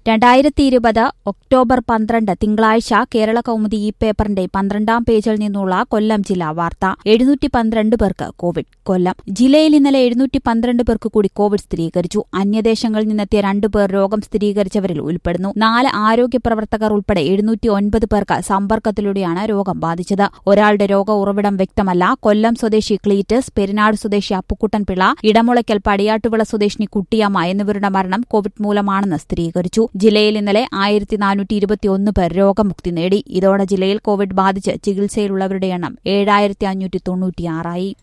രണ്ടായിരത്തി ഇരുപത് ഒക്ടോബർ പന്ത്രണ്ട് തിങ്കളാഴ്ച കേരള കൗമുദി ഈ പേപ്പറിന്റെ പന്ത്രണ്ടാം പേജിൽ നിന്നുള്ള കൊല്ലം ജില്ലാ വാർത്ത എഴുന്നൂറ്റി പന്ത്രണ്ട് പേർക്ക് കോവിഡ് കൊല്ലം ജില്ലയിൽ ഇന്നലെ എഴുന്നൂറ്റി പന്ത്രണ്ട് പേർക്ക് കൂടി കോവിഡ് സ്ഥിരീകരിച്ചു അന്യദേശങ്ങളിൽ നിന്നെത്തിയ രണ്ടു പേർ രോഗം സ്ഥിരീകരിച്ചവരിൽ ഉൾപ്പെടുന്നു നാല് ആരോഗ്യ പ്രവർത്തകർ ഉൾപ്പെടെ എഴുന്നൂറ്റി ഒൻപത് പേർക്ക് സമ്പർക്കത്തിലൂടെയാണ് രോഗം ബാധിച്ചത് ഒരാളുടെ രോഗ ഉറവിടം വ്യക്തമല്ല കൊല്ലം സ്വദേശി ക്ലീറ്റസ് പെരിനാട് സ്വദേശി അപ്പുക്കുട്ടൻ പിള്ള ഇടമുളയ്ക്കൽ പടിയാട്ടുവിള സ്വദേശിനി കുട്ടിയമ്മ എന്നിവരുടെ മരണം കോവിഡ് മൂലമാണെന്ന് സ്ഥിരീകരിച്ചു ജില്ലയിൽ ഇന്നലെ ആയിരത്തി നാനൂറ്റി ഇരുപത്തിയൊന്ന് പേർ രോഗമുക്തി നേടി ഇതോടെ ജില്ലയിൽ കോവിഡ് ബാധിച്ച് ചികിത്സയിലുള്ളവരുടെ എണ്ണം ഏഴായിരത്തി അഞ്ഞൂറ്റി തൊണ്ണൂറ്റിയാറായി